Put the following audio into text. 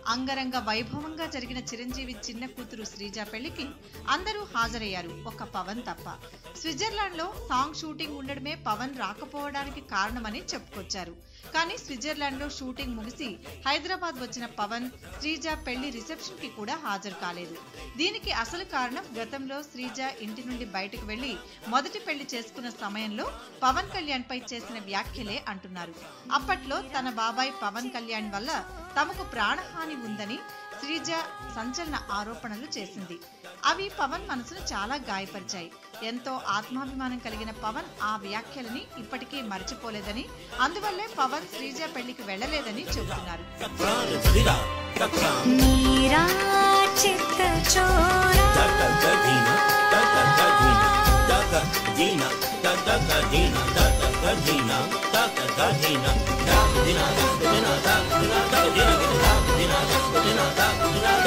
అంగరంగ వైభవంగా జరిగిన చిరంజీవి చిన్న కూతురు శ్రీజ పెళ్లికి అందరూ హాజరయ్యారు ఒక పవన్ తప్ప స్విట్జర్లాండ్ లో సాంగ్ షూటింగ్ ఉండడమే పవన్ రాకపోవడానికి కారణమని చెప్పుకొచ్చారు కానీ స్విట్జర్లాండ్ లో షూటింగ్ ముగిసి హైదరాబాద్ వచ్చిన పవన్ శ్రీజ పెళ్లి రిసెప్షన్ కి కూడా హాజరు కాలేదు దీనికి అసలు కారణం గతంలో శ్రీజ ఇంటి నుండి బయటకు వెళ్లి మొదటి పెళ్లి చేసుకున్న సమయంలో పవన్ కళ్యాణ్ పై చేసిన వ్యాఖ్యలే అంటున్నారు అప్పట్లో తన బాబాయ్ పవన్ కళ్యాణ్ వల్ల తమకు ప్రాణహాని ఉందని శ్రీజ సంచలన ఆరోపణలు చేసింది అవి పవన్ మనసును చాలా గాయపరిచాయి ఎంతో ఆత్మాభిమానం కలిగిన పవన్ ఆ వ్యాఖ్యలని ఇప్పటికీ మర్చిపోలేదని అందువల్లే పవన్ శ్రీజ పెళ్లికి వెళ్లలేదని చెబుతున్నారు मेरा चित्त चोरा Dina,